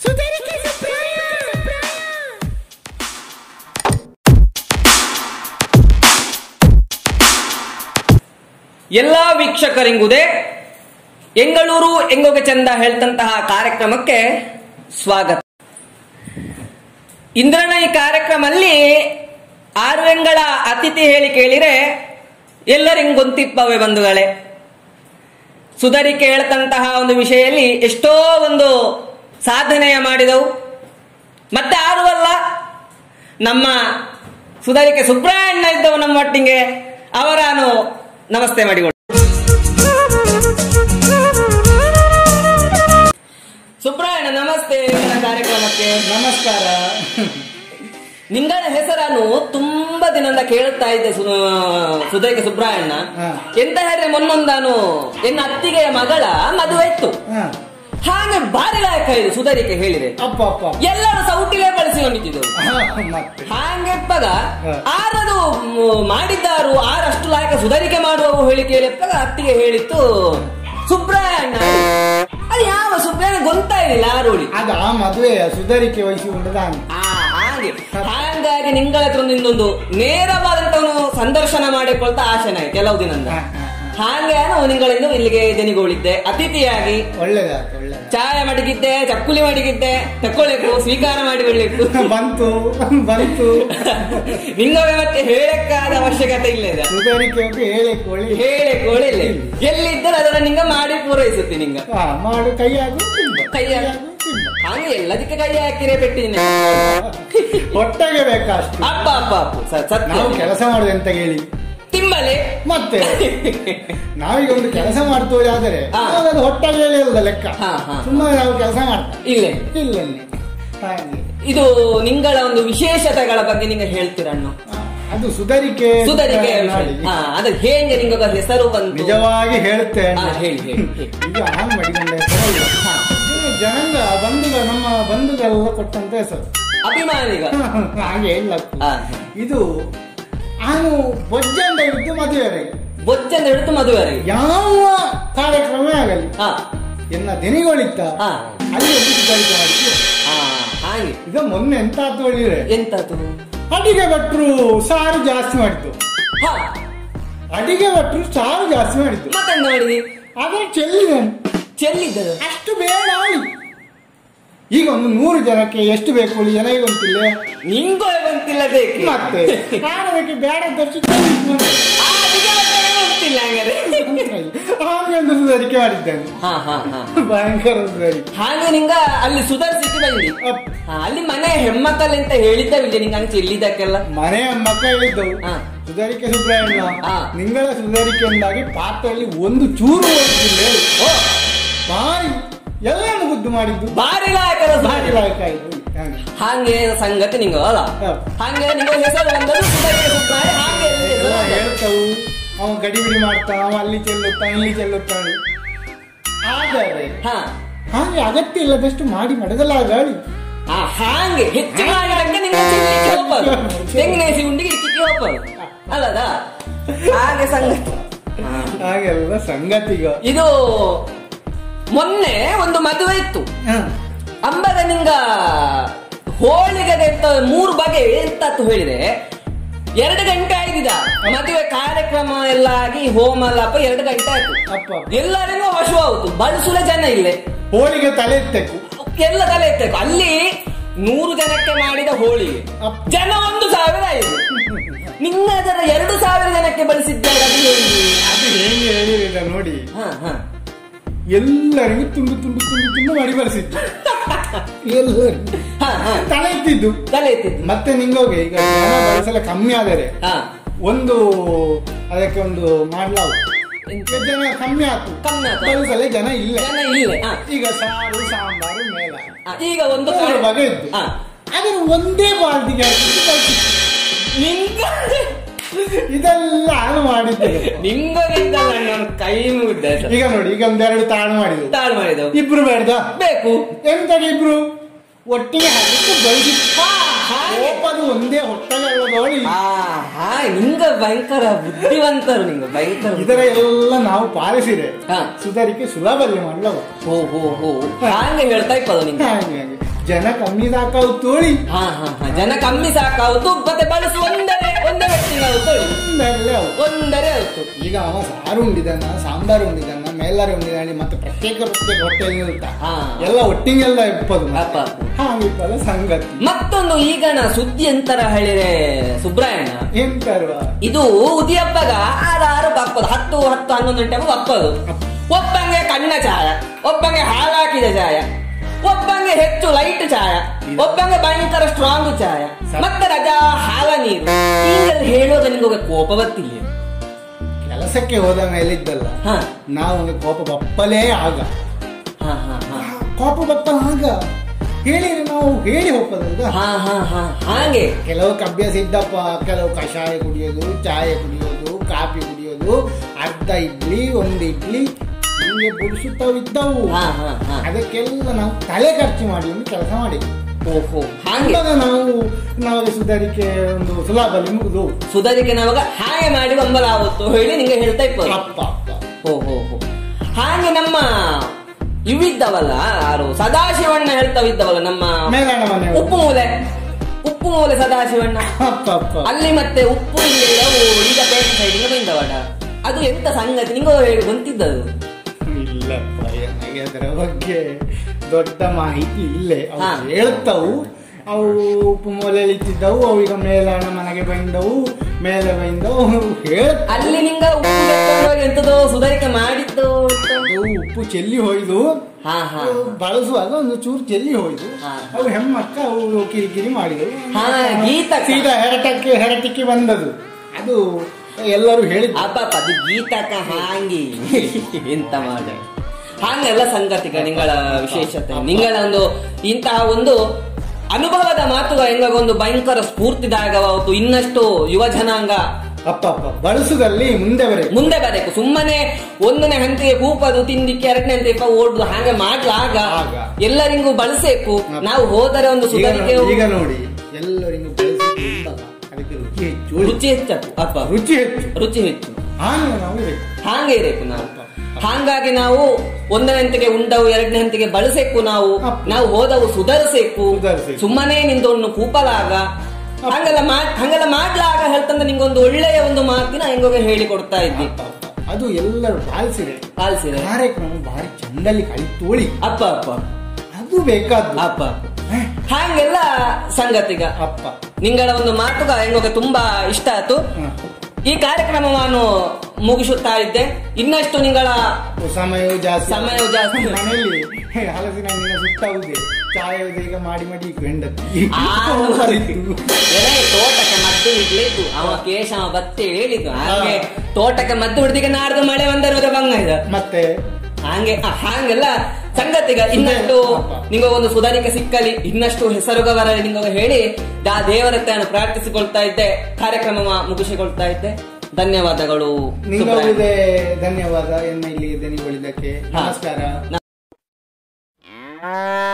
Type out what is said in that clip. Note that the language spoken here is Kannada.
ಎಲ್ಲಾ ವೀಕ್ಷಕರಿಂಗುದೇ ಎಂಗಳೂರು ಎಂಗೊಗೆ ಚಂದ ಹೇಳ್ತಂತಹ ಕಾರ್ಯಕ್ರಮಕ್ಕೆ ಸ್ವಾಗತ ಇಂದ್ರನ ಈ ಕಾರ್ಯಕ್ರಮಲ್ಲಿ ಆರ್ವೆಂಗಳ ಅತಿಥಿ ಹೇಳಿ ಕೇಳಿರೆ ಎಲ್ಲರಿಗೂ ಗೊಂತಿಪ್ಪವೆ ಬಂಧುಗಳೇ ಸುಧಾರಿಕೆ ಹೇಳ್ತಂತಹ ಒಂದು ವಿಷಯದಲ್ಲಿ ಎಷ್ಟೋ ಒಂದು ಸಾಧನೆಯ ಮಾಡಿದವು ಮತ್ತೆ ಆರುವಲ್ಲ ನಮ್ಮ ಸುಧಾರಿಕೆ ಸುಬ್ರಹ್ಮಣ್ಯ ಇದ್ದವು ನಮ್ಮ ಒಟ್ಟಿಗೆ ಅವರಾನು ನಮಸ್ತೆ ಮಾಡಿಕೊಳ್ಳ ಸುಬ್ರಹ್ಮಣ್ಯ ನಮಸ್ತೆ ಇಂದಿನ ಕಾರ್ಯಕ್ರಮಕ್ಕೆ ನಮಸ್ಕಾರ ನಿಂಗಳ ಹೆಸರನ್ನು ತುಂಬಾ ದಿನದಿಂದ ಕೇಳುತ್ತಾ ಇದ್ದೆ ಸು- ಸುಧಾರಿಕೆ ಸುಬ್ರಹ್ಮಣ್ಯ ಹಾ. ಎಂತ ಹೇಳಿದ್ರೆ ಮೊನ್ನೊಂದಾನು ಎನ್ನ ಅತ್ತಿಗೆಯ ಮಗಳ ಮದುವೆ ಇತ್ತು ಹ. ಹಾಗೆ ಭಾರಿ ಲಾಯಕ ಇದು ಸುಧಾರಿಕೆ ಹೇಳಿದೆ ಅಪ್ಪ ಅಪ್ಪ ಎಲ್ಲರೂ ಸೌಟಿಲೇ ಬಳಸಿಕೊಂಡಿದ್ದು ಹ, ಮತ್ತೆ ಹಾಗೆ ಪಗ ಹ. ಆರದು ಮ್, ಮಾಡಿದ್ದಾರು ಆರಷ್ಟು ಲಾಯಕ ಸುಧಾರಿಕೆ ಮಾಡುವವು ಹೇಳಿ ಕೇಳಿದಾಗ ಅತ್ತಿಗೆ ಹೇಳಿತ್ತು ಸುಬ್ರಹ್ಮಣ್ಯ ಅದು ಯಾವ ಸುಬ್ರಹ್ಮಣ್ಯ ಗೊತ್ತಾಯಿಲ್ಲ ಆರೋಳಿ ಅದ ಆ ಮದುವೆಯ ಸುಧಾರಿಕೆ ವಹಿಸಿಕೊಂಡದ ಹಂಗೆ ಆ, ಹಾಗೆ ಹಾಗಾಗಿ ನಿಂಗಳ ಹತ್ರ ಒಂದು ಇನ್ನೊಂದು ನೇರವಾದಂತವನು ಸಂದರ್ಶನ ಮಾಡಿಕೊಳ್ತಾ ಆಶೆನ ಕೆಲವು ದಿನದಿಂದ ಹ, ಹ, ಹ. ಹಾಗೆ ನಾವು ನಿಗಳಿಂದ ಇಲ್ಲಿಗೆ ಜನಿಗೋಳಿದ್ದೆ ಅತಿಥಿಯಾಗಿ ಒಳ್ಳೇದಾಯ್ತು ಒಳ್ಳೇದಾಯ್ತು ಚಾಯ ಮಡಗಿದ್ದೆ ಚಕ್ಕುಲಿ ಮಡಗಿದ್ದೆ ತಕ್ಕೊಳ್ಳಿಕ್ಕು ಸ್ವೀಕಾರ ಮಾಡಿ ಬಿಡ್ಲಿಕ್ಕು ಬಂತು ಬಂತು ನಿಂಗೆ ಮತ್ತೆ ಹೇಳಕ್ಕಾದ ಅವಶ್ಯಕತೆ ಇಲ್ಲ ಇದೆ ಸುಧಾರಿಕೆ ಅಂತ ಹೇಳಿ ಕೋಳಿ ಹೇಳಿ ಕೋಳಿಲ್ಲ ಎಲ್ಲಿದ್ದರೆ ಅದನ್ನ ನಿಂಗ ಮಾಡಿ ಪೂರೈಸುತ್ತೆ ನಿಂಗ ಹಾ ಮಾಡು ಕೈಯಾಗು ತಿಂಬ. ಕೈಯಾಗು. ಕೈಯಾಗು ತಿಂಬ. ಹಾಗೆ ಎಲ್ಲದಕ್ಕೆ ಕೈ ಹಾಕಿರೇ ಪೆಟ್ಟಿದ್ದೀನಿ ಹೊಟ್ಟೆಗೆ ಬೇಕಾ ಅಷ್ಟು ಅಪ್ಪ ಅಪ್ಪ ಅಪ್ಪ ಸ- ಸತ್ಯ ನಾವು ಕೆಲಸ ಮಾಡುದು ಅಂತ ಹೇಳಿ ತಿಂಬಲೆ ಮತ್ತೆ ನಾವೀಗ ಒಂದು ಕೆಲಸ ಮಾಡ್ತೇವೆ ಆದರೆ ಹಾ. ಅದು ಹೊಟ್ಟೆಗೆ ಹೇಳಿ ಅಲ್ಲ ಲೆಕ್ಕ ಹಾ, ಹಾ. ಸುಮ್ಮನೆ ನಾವು ಕೆಲಸ ಮಾಡ್ತೇವೆ ಇಲ್ಲೇ ಇಲ್ಲ ಹಾಗೆ ಇದು ನಿಂಗಳ ಒಂದು ವಿಶೇಷತೆಗಳ ಬಗ್ಗೆ ನಿಂಗೆ ಹೇಳ್ತೀರಣ್ಣು ಆ, ಅದು ಸುಧಾರಿಕೆ ಸುಧಾರಿಕೆ ಮಾಡಿ ಹಾ ಅದು ಹೇಗೆ ನಿಂಗ ಹೆಸರು ಬಂತು ನಿಜವಾಗಿ ಹೇಳುತ್ತೇನೆ ಹಾ, ಹೇಳಿ, ಹೇಳಿ, ಹೇಳಿ. ಈಗ ಆನ್ ಮಾಡಿಕೊಂಡ ಹೆಸರು ಇಲ್ಲ. ಇದು ಜನಾಂಗ ಬಂಧುಗ ನಮ್ಮ ಬಂಧುಗಳೆಲ್ಲ ಕೊಟ್ಟಂತ ಹೆಸರು ಅಭಿಮಾನಿಗ ಹಾಗೆ ಇಲ್ಲ ಹಾ. ಇದು ನಾನು ಬೊಜ್ಜಂದ ಹಿಡಿದು ಮದುವೆವರೆಗೆ ಬೊಚ್ಚಂದ ಹಿಡಿದು ಮದುವೆವರೆಗೆ ಯಾವ ಕಾರ್ಯಕ್ರಮ ಆಗಲಿ ಹಾ ಎನ್ನ ದಿನಗಳಿತ್ತ ಹಾ. ಅಲ್ಲಿ ಒಂದು ಸುಧಾರಿಕೆ ಮಾಡಿದ್ದು ಹಾ ಹಾಗೆ ಈಗ ಮೊನ್ನೆ ಎಂತ ಆತು ಹೇಳಿದ್ರೆ ಎಂತದು ಅಡಿಗೆ ಭಟ್ರು ಸಾರು ಜಾಸ್ತಿ ಮಾಡಿದ್ದು ಹಾ ಅಡಿಗೆ ಭಟ್ರು ಸಾರು ಜಾಸ್ತಿ ಮಾಡಿದ್ದು ಮತ್ತೆಂತ ಮಾಡಿದಿ ಅದನ್ನು ಚೆಲ್ಲಿದೆ ಚೆಲ್ಲಿದ್ದದು ಅಷ್ಟು ಬೇಡ ಈಗ ಒಂದು ನೂರು ಜನಕ್ಕೆ ಎಷ್ಟು ಬೇಕು ಹೇಳಿ ನನಗೆ ಗೊತ್ತಿಲ್ಲ ನಿಂಗೂ ಬಂತಿಲ್ಲ ಬೇಕೆ ಮತ್ತೆ ನಾನು ಅದಕ್ಕೆ ಬೇಡ ದರ್ಶಿ ಆ, ಅದಕ್ಕೆ ಮತ್ತೆ ಗೊತ್ತಿಲ್ಲ ಹಂಗಾರೆ ಹಾಗೆ ಒಂದು ಸುಧಾರಿಕೆ ಮಾಡಿದ್ದೇನೆ ಹಾ ಹಾ ಹಾ ಭಯಂಕರ ಸುಧಾರಿಕೆ ಹಾಗೆ ನಿಂಗ ಅಲ್ಲಿ ಸುಧಾರಿಸಿಕ್ಕೆ ಬಂದಿ ಅಪ್. ಹಾ, ಅಲ್ಲಿ ಮನೆ ಹೆಮ್ಮತ್ತಲ್ಲಿ ಅಂತ ಹೇಳಿದ್ದವಿಲ್ಲ ನಿಂಗೆ ಹಂಗೆ ಚೆಲ್ಲಿದ್ದಕ್ಕೆಲ್ಲ ಮನೆಯ ಮಕ್ಕ ಹೇಳಿದ್ದವು ಹಾ. ಸುಧಾರಿಕೆ ಸುಬ್ರಹ್ಮಣ್ಯ ಹಾ. ನಿಂಗಳ ಸುಧಾರಿಕೆಯಿಂದಾಗಿ ಪಾತ್ರೆಯಲ್ಲಿ ಒಂದು ಚೂರು ಹೋಗ್ತಿಲ್ಲ ಹೇಳಿ. ಓ ಭಾರಿ ಎಲ್ಲ ಮುಗುದ್ದು ಮಾಡಿದ್ದು ಬಾರಿ ಲಾಯಕರ ಭಾರಿ ಸುಧಾರಿಕೆ. ಲಾಯಕ ಆಯ್ತು ಹಾಗೆ. ಹಾಗೆ ಸಂಗತಿ ನಿಂಗ ಅಲ್ಲ ಹೌದು. ಹಾಗೆ ನಿಂಗೆ ಹೆಸರು ಬಂದದ್ದು ಸುಧಾರಿಕೆ ಸುಬ್ರಹ್ಮಣ್ಯ ಹಾಗೆ ಅಲ್ಲಿ ಹೆಸರು ಎಲ್ಲ ಬಂದದ್ದು. ಹೇಳ್ತಾವು ಅವ ಗಡಿಬಿಡಿ ಮಾಡ್ತಾ ಅವ ಅಲ್ಲಿ ಚೆಲ್ಲುತ್ತಾ ಇಲ್ಲಿ ಚೆಲ್ಲುತ್ತಾನೆ ಆದರೆ ಹಾ ಹಾಗೆ ಅಗತ್ಯ ಇಲ್ಲದಷ್ಟು ಮಾಡಿ ಮಡಗಲಾಗಲಿ ಆ, ಹಾಗೆ ಹೆಚ್ಚು ಮಾಡಿದಂಗೆ ನಿಂಗೆ ಚೆಲ್ಲಿಕ್ಕೆ ಹೋಗ್ಬಾರ್ದು ತೆಂಗಿನೇಸಿ ಉಂಡಿಗೆ ಇಟ್ಟಿಕ್ಕೆ ಹೋಗ್ಬಾರ್ದು ಅಲ್ಲದ ಹಾಗೆ ಸಂಗತಿ ಹಾಗೆಲ್ಲ ಸಂಗತಿಗ ಇದು ಮೊನ್ನೆ ಒಂದು ಮದುವೆ ಇತ್ತು ಹ. ಅಂಬಗ ನಿಂಗ ಹೋಳಿಗೆ ಅಂತ ಮೂರು ಬಗೆ ಎಂತ ಹೇಳಿದೆ ಎರಡು ಗಂಟೆ ಆಗಿದ ಮದುವೆ ಕಾರ್ಯಕ್ರಮ ಎಲ್ಲ ಆಗಿ ಹೋಮ ಎಲ್ಲ ಅಪ್ಪ ಎರಡು ಗಂಟೆ ಆಯ್ತು ಅಪ್ಪ ಎಲ್ಲರಿಗೂ ಹಶು ಆಯ್ತು ಬಳಸುವ ಜನ ಇಲ್ಲೇ ಹೋಳಿಗೆ ತಲೆ ಎತ್ತಬೇಕು ಎಲ್ಲ ತಲೆ ಎತ್ತಬೇಕು ಅಲ್ಲಿ ನೂರು ಜನಕ್ಕೆ ಮಾಡಿದ ಹೋಳಿಗೆ ಅಪ್ಪ. ಜನ ಒಂದು ಸಾವಿರ ಆಯ್ತು ನಿನ್ನ ಅದರ ಎರಡು ಸಾವಿರ ಜನಕ್ಕೆ ಬಳಸಿದ್ದಾರೆ ಅದು ಹೇಳಿ ಅದು ಹೇಗೆ ಹೇಳಿದ ನೋಡಿ ಹಾ ಹಾ ಎಲ್ಲರಿಗೂ ತುಂಡು ತುಂಡು ತುಂಡು ತುಂಡು ಮಾಡಿ ಬಳಸಿದ್ದು ಎಲ್ಲರಿಗೂ ಹಾ ಹಾ ತಲೆ ಎತ್ತಿದ್ದು ತಲೆ ಎತ್ತಿದ್ದು ಮತ್ತೆ ನಿಂಗೋಗೆ ಈಗ ಜನ ಬಳಸಲ ಕಮ್ಮಿ ಆದರೆ ಹಾ ಒಂದು ಅದಕ್ಕೆ ಒಂದು ಮಾಡ್ಲಾವು ಈಗ ಜನ ಕಮ್ಮಿ ಆಯ್ತು ಕಮ್ಮಿ ಆಯ್ತು. ಬಳಸಲೆ ಜನ ಇಲ್ಲ ಜನ ಇಲ್ಲೇ ಹಾ ಈಗ ಸಾರು ಸಾಂಬಾರು ಮೇಲ ಆ, ಈಗ ಒಂದು ಮೂರು ಕಾರ್ಯ- ಬಗೆ ಇದ್ದು ಆ, ಅದನ್ನು ಒಂದೇ ಬಾಲ್ದಿಗೆ ಹಾಕಿದ್ದು ಬಳಸಿದ್ದು. ನಿಂಗ ಇದೆಲ್ಲ ಹಾಳು ಮಾಡಿದ್ದೇವೆ ನಿಂಗನಿಂದ ನನ್ನ ಕೈ ಮುಗ್ದೆ ಸರ್. ಈಗ ನೋಡಿ ಈಗ ಒಂದೆರಡು ತಾಳು ಮಾಡಿದ್ವು ತಾಳು ಮಾಡಿದವು ಇಬ್ರು ಬೇಡ್ದ ಬೇಕು ಎಂತಗೆ ಇಬ್ರು ಒಟ್ಟಿಗೆ ಹಾಕಿಟ್ಟು ಬಳಸಿ ಹಾ, ಹಾಗೆ. ಕೋಪದು ಒಂದೇ ಹೊಟ್ಟೆಗೆ ನೋಡಿ ಆ, ಹಾ ನಿಂಗ ಭಯಂಕರ ಬುದ್ಧಿವಂತರು ನಿಂಗ ಭಯಂಕರ ಇದರ ಎಲ್ಲ ನಾವು ಪಾಲಿಸಿದೆ ಹಾ. ಸುಧಾರಿಕೆ ಸುಲಭದಲ್ಲಿ ಮಾಡಲವ ಹೋ ಹೋ ಹೋ ಹಾಗೆ ಹೇಳ್ತಾ ಇಪ್ಪದು ನಿಂಗೆ ಹಾಗೆ ಹಾಗೆ ಜನ ಕಮ್ಮಿ ಸಾಕಾವು ತೋಳಿ ಹಾ ಹಾ ಹಾ ಜನ ಕಮ್ಮಿ ಸಾಕಾവുತು ಮತ್ತೆ ಬಳಸುವ ಒಂದರೆ ಒಂದೇ ವ್ಯಕ್ತಿನ ತೋಳಿ ಒಂದಾಗಲೇ ಅವು. ಒಂದರೆ ಆಯ್ತು ಈಗ ಅವ ಸಾರು ಉಂಡಿದಾನ ಸಾಂಬಾರು ಉಂಡಿದಾನ ಮೇಲಾರೆ ಉಂಡಿದಾನೆ ಮತ್ತೆ ಪ್ರತ್ಯೇಕ ಪ್ರತ್ಯೇಕ ಹೊಟ್ಟೆಯಲ್ಲಿ ಇರುತ್ತ ಹಾ. ಎಲ್ಲ ಒಟ್ಟಿಗೆಲ್ಲ ಇಪ್ಪದು ಅಪ್ಪ. ಹಾಗಿಪ್ಪಲ್ಲ ಸಂಗತಿ ಮತ್ತೊಂದು ಈಗ ನಾ ಸುದ್ದಿ ಎಂತರ ಹೇಳಿರೆ ಸುಬ್ರಾಯಣ್ಣ ಎಂತಾರುವ ಇದು ಉದಿ ಹಬ್ಬಗ ಆರು ಬಪ್ಪದು ಹತ್ತು ಹತ್ತು ಹನ್ನೊಂದು ಗಂಟೆ ಬಪ್ಪದು ಒಬ್ಬಂಗೆ ಕಣ್ಣ ಚಾಯ ಒಬ್ಬಂಗೆ ಹಾಳಾಕಿದ ಚಾಯ ಒಬ್ಬಂಗೆ ಹೆಚ್ಚು ಲೈಟ್ ಚಾಯ ಒಬ್ಬಂಗೆ ಭಯಂಕರ ಸ್ಟ್ರಾಂಗ್ ಚಾಯ ಮತ್ತೆ ರಜಾ ಹಾಲ ನೀರು ಹೀಗೆಲ್ಲ ಹೇಳೋದು ನಿಮಗೆ ಕೋಪ ಬರ್ತಿಲ್ಲ ಕೆಲಸಕ್ಕೆ ಹೋದ ಮೇಲಿದ್ದಲ್ಲ ಹಾ ನಾವು ಒಂದು ಕೋಪ ಬಪ್ಪಲೇ ಆಗ ಹಾ ಹಾ ಹಾ ಕೋಪ ಬಪ್ಪ ಆಗ ಹೇಳಿದ್ರೆ ನಾವು ಹೇಳಿ ಹೋಗ್ತದಲ್ದ ಹಾ ಹಾ ಹಾ ಹಾಗೆ ಕೆಲವಕ್ಕೆ ಅಭ್ಯಾಸ ಇದ್ದಪ್ಪ ಕೆಲವು ಕಷಾಯ ಕುಡಿಯೋದು ಚಾಯ್ ಕುಡಿಯೋದು ಕಾಫಿ ಕುಡಿಯೋದು ಅರ್ಧ ಇಡ್ಲಿ ಒಂದು ಇಡ್ಲಿ ಹಿಂಗೆ ಬುಡಿಸುತ್ತವು ಇದ್ದವು ಹಾ ಹಾ ಹಾ ಅದಕ್ಕೆಲ್ಲ ನಾವು ತಲೆ ಖರ್ಚು ಮಾಡಿ ಒಂದು ಕೆಲಸ ಮಾಡಿ ಓಹೋ ಹಾಗೆ ಇವಾಗ ನಾವು ನಾವು ಸುಧಾರಿಕೆ ಒಂದು ಸುಲಭದಲ್ಲಿ ಮುಗಿದು ಸುಧಾರಿಕೆ ನಾವಾಗ ಹಾಗೆ ಮಾಡಿ ಬಂಬಲ ಆವತ್ತು ಹೇಳಿ ನಿಂಗೆ ಹೇಳ್ತಾ ಇಪ್ಪದು ಅಪ್ಪ ಅಪ್ಪ ಹೋ ಹೋ ಹೋ ಹಾಗೆ ನಮ್ಮ ಇವಿದ್ದವಲ್ಲ ಯಾರು ಸದಾಶಿವಣ್ಣ ಹೇಳ್ತಾವಿದ್ದವಲ್ಲ ನಮ್ಮ ಮೇಲಣ ಮನೆ ಉಪ್ಪು ಮೂಲೆ ಉಪ್ಪು ಮೂಲೆ ಸದಾಶಿವಣ್ಣ ಅಪ್ಪ ಅಪ್ಪ ಅಲ್ಲಿ ಮತ್ತೆ ಉಪ್ಪು ಇಲ್ಲಿಲ್ಲ ಈಗ ಪೇಟೆ ಸೈಡಿಗೆ ಬಂದವಡ ಅದು ಎಂತ ಸಂಗತಿ ನಿಂಗೂ ಹೇಳಿ ಬಂತಿದ್ದದು ಇಲ್ಲಪ್ಪ ನನಗೆ ಅದರ ಬಗ್ಗೆ ದೊಡ್ಡ ಮಾಹಿತಿ ಇಲ್ಲೇ ಅವು ಹಾ. ಹೇಳ್ತಾವು ಅವು ಉಪ್ಪು ಮೂಲೆಯಲ್ಲಿ ಇತ್ತಿದ್ದವು ಅವು ಈಗ ಮೇಲಣ ಮನೆಗೆ ಬಂದವು ಮೇಲೆ ಬಂದವು ಹೇಳ್ತಾವು ಅಲ್ಲಿ ನಿಂಗ ಉಪ್ಪು ತೆಕ್ಕೊಂಡು ಹೋಗಿ ಎಂತದೋ ಸುಧಾರಿಕೆ ಮಾಡಿದ್ದು ಅದು ಉಪ್ಪು ಚೆಲ್ಲಿ ಹೋಯ್ದು ಹಾ ಹಾ ಅವು ಬಳಸುವಾಗ ಒಂದು ಚೂರು ಚೆಲ್ಲಿ ಹೋಯ್ದು ಹಾ. ಅವು ಹೆಮ್ಮಕ್ಕ ಅವು ಕಿರಿಕಿರಿ ಮಾಡಿದವು ಹಾ, ಗೀತಕ್ಕ. ಸೀದಾ ಹೆರಟಕ್ಕೆ ಹೆರಟಿಕ್ಕೆ ಬಂದದು ಅದು ಎಲ್ಲರೂ ಹೇಳಿದ್ರು ಅಪ್ಪ ಅದು ಗೀತಕ ಹಾಂಗಿ ಎಂತ ಮಾಡ ಹಾಗೆಲ್ಲ ಸಂಗತಿಗ ನಿಂಗಳ ವಿಶೇಷತೆ ನಿಂಗಳ ಒಂದು ಇಂತಹ ಒಂದು ಅನುಭವದ ಮಾತುಗಳು ಹೆಂಗಾಗ ಒಂದು ಭಯಂಕರ ಸ್ಫೂರ್ತಿದಾಯಕವಾಗುತ್ತು ಇನ್ನಷ್ಟು ಯುವ ಜನಾಂಗ ಅಪ್ಪ ಅಪ್ಪ ಬಳಸುದಲ್ಲಿ ಮುಂದೆ ಬರಬೇಕು ಮುಂದೆ ಬರಬೇಕು ಸುಮ್ಮನೆ ಒಂದನೇ ಹಂತಿಗೆ ಕೂಪದು ತಿಂದಿಕ್ಕೆ ಎರಡನೇ ಹಂತಿಗೆ ಓಡುದು ಹಾಗೆ ಮಾಡ್ಲಾಗ ಆಗ. ಎಲ್ಲರಿಗೂ ಬಳಸಬೇಕು ನಾವು ಹೋದರೆ ಒಂದು ಈಗ ಸುಧಾರಿಕೆ ನೋ- ಈಗ ನೋಡಿ ಎಲ್ಲರಿಗೂ ಬಳಸಿದ್ದು ಉಂಟಲ್ಲ, ಅದಕ್ಕೆ ರುಚಿ ಹೆಚ್ಚು ರುಚಿ ಹೆಚ್ಚು ಅಪ್ಪ ರುಚಿ ಹೆಚ್ಚು ರುಚಿ ಹೆಚ್ಚು ಹಾಗೆ ನಾವು ಇರಬೇಕು ಹಾಗೆ ಇರಬೇಕು ನಾವು ಹಾಗಾಗಿ ನಾವು ಒಂದನೇ ಹಂತಿಗೆ ಉಂಡವು ಎರಡನೇ ಹಂತಿಗೆ ಬಳಸಬೇಕು ನಾವು ಅಪ್ಪ. ನಾವು ಹೋದವು ಸುಧಾರಿಸಬೇಕು ಸುಧಾರಿಸ್ಬೇಕು. ಸುಮ್ಮನೆ ನಿಂದೊಣ್ಣು ಕೂಪಲಾಗ ಹಂಗೆಲ್ಲ ಮಾಡ್ ಹಂಗೆಲ್ಲ ಮಾಡ್ಲಾಗ ಹೇಳ್ತಂದ್ರೆ ನಿಂಗೊಂದು ಒಳ್ಳೆಯ ಒಂದು ಮಾತಿನ ಹೆಂಗೋಗ ಹೇಳಿ ಕೊಡ್ತಾ ಇದ್ದಿ ಅದು ಎಲ್ಲರೂ ಪಾಲಿಸಿದೆ ಪಾಲಿಸಿದೆ ಕಾರ್ಯಕ್ರಮ ಭಾರಿ ಚಂದಲ್ಲಿ ಕಳಿತೋಳಿ ಅಪ್ಪ ಅಪ್ಪ ಅದು ಬೇಕಾದ್ದು ಅಪ್ಪ ಹಾಗೆಲ್ಲ ಸಂಗತಿಗ ಅಪ್ಪ ನಿಂಗಳ ಒಂದು ಮಾತುಗ ಹೆಂಗೋಗ ತುಂಬಾ ಇಷ್ಟ ಆಯ್ತು ಹ. ಈ ಕಾರ್ಯಕ್ರಮವನ್ನು ಮುಗಿಸುತ್ತಾ ಇದ್ದೆ ಇನ್ನಷ್ಟು ನಿಂಗಳ ಸಮಯವು ಜಾಸ್ತಿ ಸಮಯವು ಜಾಸ್ತಿ. ಮನೆಯಲ್ಲಿ ಹೇ, ಹಲಸಿನ ಹಣ್ಣಿನ ಸುತ್ತವುದೇ ಚಾಯ ಈಗ ಮಾಡಿ ಮಾಡಿ ಹೆಂಡತಿ ಆ ಎಲೆ ತೋಟಕ್ಕೆ ಮದ್ದು ಇಡ್ಲಿತ್ತು ಅವ ಕೇಶವ ಬತ್ತೆ ಹೇಳಿದ್ದು ಹಾಗೆ ತೋಟಕ್ಕೆ ಮದ್ದು ಹಿಡ್ದಿಗೆ ನಾಡ್ದು ಮಳೆ ಬಂದಿರೋದ ಬಂಗ ಇದು ಮತ್ತೆ ಹಾಗೆ ಆ, ಹಾಗೆಲ್ಲ ಸಂಗತಿಗ ಇನ್ನಷ್ಟು ನಿಮಗೆ ಒಂದು ಸುಧಾರಿಕೆ ಸಿಕ್ಕಲಿ ಇನ್ನಷ್ಟು ಹೆಸರುಗ ಬರಲಿ ನಿಮಗೆ ಹೇಳಿ ಆ ದೇವರ ಹತ್ರ ಪ್ರಾರ್ಥಿಸಿಕೊಳ್ತಾ ಇದ್ದೆ ಕಾರ್ಯಕ್ರಮ ಮುಗಿಸಿಕೊಳ್ತಾ ಇದ್ದೆ ಧನ್ಯವಾದಗಳು ಸುಬ್ರಾಯ. ನಿಮಗೆ ಧನ್ಯವಾದ ಎನ್ನ ಇಲ್ಲಿ ದನಿಗಳಿದ್ದಕ್ಕೆ ನಮಸ್ಕಾರ